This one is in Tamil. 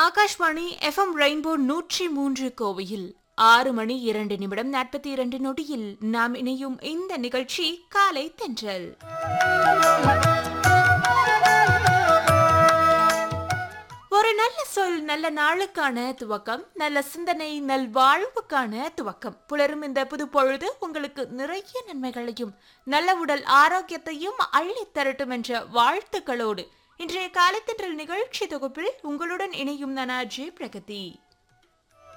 ஆகாஷ்வாணி எஃப்எம் ரெயின்போ நூற்றி மூன்று கோவையில் ஆறு மணி இரண்டு நிமிடம் நாற்பத்தி இரண்டு நொடியில் நாம் இணையும் இந்த நிகழ்ச்சி காலை தென்றல் ஒரு நல்ல சொல் நல்ல நாளுக்கான துவக்கம் நல்ல சிந்தனை நல் வாழ்வுக்கான துவக்கம் புலரும் இந்த புது பொழுது உங்களுக்கு நிறைய நன்மைகளையும் நல்ல உடல் ஆரோக்கியத்தையும் அள்ளித் தரட்டும் என்ற வாழ்த்துக்களோடு இன்றைய காலத்தின்றல் நிகழ்ச்சி தொகுப்பில் உங்களுடன் இணையும் நானா ஜே பிரகதி